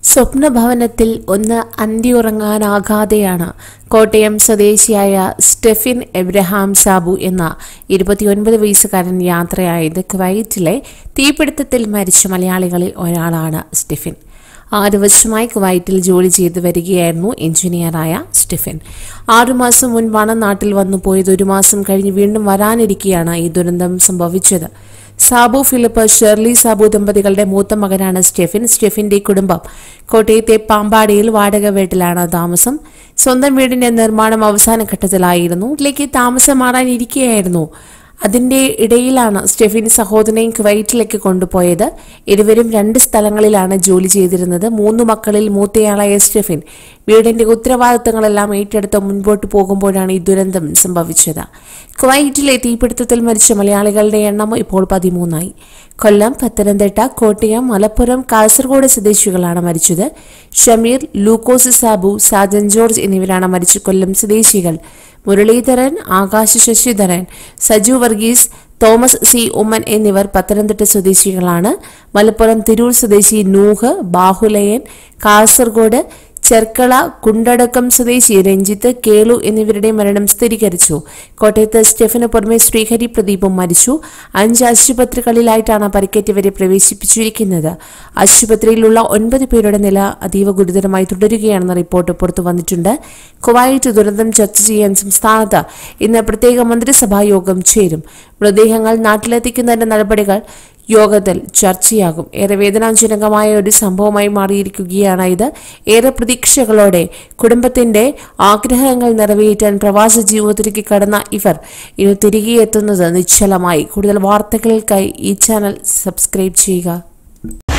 സ്വപ്നഭവനത്തിൽ ഒന്ന് അന്തിയുറങ്ങാനാകാതെയാണ് കോട്ടയം സ്വദേശിയായ സ്റ്റെഫിൻ എബ്രഹാം സാബു എന്ന ഇരുപത്തിയൊൻപത് വയസ്സുകാരൻ യാത്രയായത് കുവൈറ്റിലെ തീപിടുത്തത്തിൽ മരിച്ച മലയാളികളിൽ ഒരാളാണ് സ്റ്റെഫിൻ ആറ് വർഷമായി കുവൈറ്റിൽ ജോലി ചെയ്തു വരികയായിരുന്നു എഞ്ചിനീയറായ സ്റ്റെഫിൻ ആറുമാസം മുൻപാണ് നാട്ടിൽ വന്നു പോയത് ഒരു മാസം കഴിഞ്ഞ് വീണ്ടും വരാനിരിക്കെയാണ് ഈ ദുരന്തം സംഭവിച്ചത് സാബു ഫിലിപ്പ് ഷെർലി സാബു ദമ്പതികളുടെ മൂത്ത മകനാണ് സ്റ്റെഫിൻ സ്റ്റെഫിന്റെ കുടുംബം കോട്ടയത്തെ പാമ്പാടിയിൽ വാടക വീട്ടിലാണ് താമസം സ്വന്തം വീടിന്റെ നിർമ്മാണം അവസാന ഘട്ടത്തിലായിരുന്നു ഇതിലേക്ക് താമസം മാറാനിരിക്കുകയായിരുന്നു അതിന്റെ ഇടയിലാണ് സ്റ്റെഫിൻ സഹോദരനെയും കുവൈറ്റിലേക്ക് കൊണ്ടുപോയത് ഇരുവരും രണ്ട് സ്ഥലങ്ങളിലാണ് ജോലി ചെയ്തിരുന്നത് മൂന്ന് മക്കളിൽ മൂത്തയാളായ സ്റ്റെഫിൻ വീടിന്റെ ഉത്തരവാദിത്തങ്ങളെല്ലാം ഏറ്റെടുത്ത് മുൻപോട്ട് പോകുമ്പോഴാണ് ഈ ദുരന്തം സംഭവിച്ചത് കുവൈറ്റിലെ തീപിടുത്തത്തിൽ മരിച്ച മലയാളികളുടെ എണ്ണം ഇപ്പോൾ പതിമൂന്നായി കൊല്ലം പത്തനംതിട്ട കോട്ടയം മലപ്പുറം കാസർഗോഡ് സ്വദേശികളാണ് മരിച്ചത് ഷമീർ ലൂക്കോസ് സാബു സാജൻ ജോർജ് എന്നിവരാണ് മരിച്ച കൊല്ലം സ്വദേശികൾ മുരളീധരൻ ആകാശ് ശശിധരൻ സജു വർഗീസ് തോമസ് സി ഉമ്മൻ എന്നിവർ പത്തനംതിട്ട സ്വദേശികളാണ് മലപ്പുറം തിരൂർ സ്വദേശി നൂഹ് ബാഹുലയൻ കാസർഗോഡ് ചെർക്കള കുണ്ടടക്കം സ്വദേശി രഞ്ജിത്ത് കേളു എന്നിവരുടെ മരണം സ്ഥിരീകരിച്ചു കോട്ടയത്ത് സ്റ്റെഫിന് പുറമെ ശ്രീഹരി പ്രദീപും മരിച്ചു അഞ്ച് ആശുപത്രികളിലായിട്ടാണ് പരിക്കേറ്റവരെ പ്രവേശിപ്പിച്ചിരിക്കുന്നത് ആശുപത്രിയിലുള്ള ഒൻപത് പേരുടെ നില അതീവ ഗുരുതരമായി തുടരുകയാണെന്ന റിപ്പോർട്ട് പുറത്തു വന്നിട്ടുണ്ട് കുവൈറ്റ് ദുരന്തം ചർച്ച ചെയ്യാൻ സംസ്ഥാനത്ത് ഇന്ന് പ്രത്യേക മന്ത്രിസഭാ യോഗം ചേരും മൃതദേഹങ്ങൾ നാട്ടിലെത്തിക്കുന്നതിന്റെ നടപടികൾ യോഗത്തിൽ ചർച്ചയാകും ഏറെ വേദനാജനകമായ ഒരു സംഭവമായി മാറിയിരിക്കുകയാണ് ഇത് ഏറെ പ്രതീക്ഷകളോടെ കുടുംബത്തിന്റെ ആഗ്രഹങ്ങൾ നിറവേറ്റാൻ പ്രവാസ ജീവിതത്തിലേക്ക് കടന്ന ഇവർ ഇനി തിരികെ എത്തുന്നത് നിശ്ചലമായി കൂടുതൽ വാർത്തകൾക്കായി ഈ ചാനൽ സബ്സ്ക്രൈബ് ചെയ്യുക